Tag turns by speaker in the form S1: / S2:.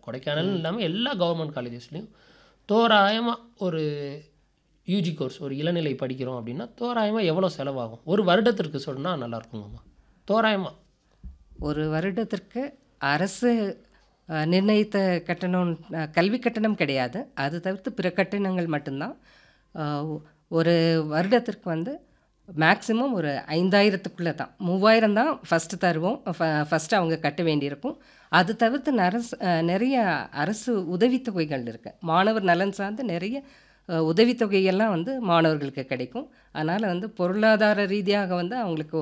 S1: கொடைக்கானல் இல்லாமல் எல்லா கவர்மெண்ட் காலேஜஸ்லேயும் தோராயமாக ஒரு யூஜி கோர்ஸ் ஒரு இளநிலை படிக்கிறோம் அப்படின்னா தோராயமாக எவ்வளோ செலவாகும் ஒரு வருடத்திற்கு சொன்னால் நல்லா இருக்குங்கம்மா தோராயமாக
S2: ஒரு வருடத்திற்கு அரசு அஹ், நிர்ணயித்த கட்டணம் அஹ், கல்வி கட்டணம் கிடையாது அது தவிர்த்து பிற கட்டணங்கள் மட்டும்தான் அஹ், ஒரு வருடத்திற்கு வந்து மேக்ஸிமம் ஒரு ஐந்தாயிரத்துக்குள்ளே தான் மூவாயிரம் தான் ஃபஸ்ட்டு தருவோம் ஃபஸ்ட்டு அவங்க கட்ட வேண்டியிருக்கும் அது தவிர்த்து நரசு அஹ், நிறைய அரசு உதவித்தொகைகள் இருக்குது மாணவர் நலன் சார்ந்து நிறைய அஹ், உதவித்தொகையெல்லாம் வந்து மாணவர்களுக்கு கிடைக்கும் அதனால் வந்து பொருளாதார ரீதியாக வந்து அவங்களுக்கு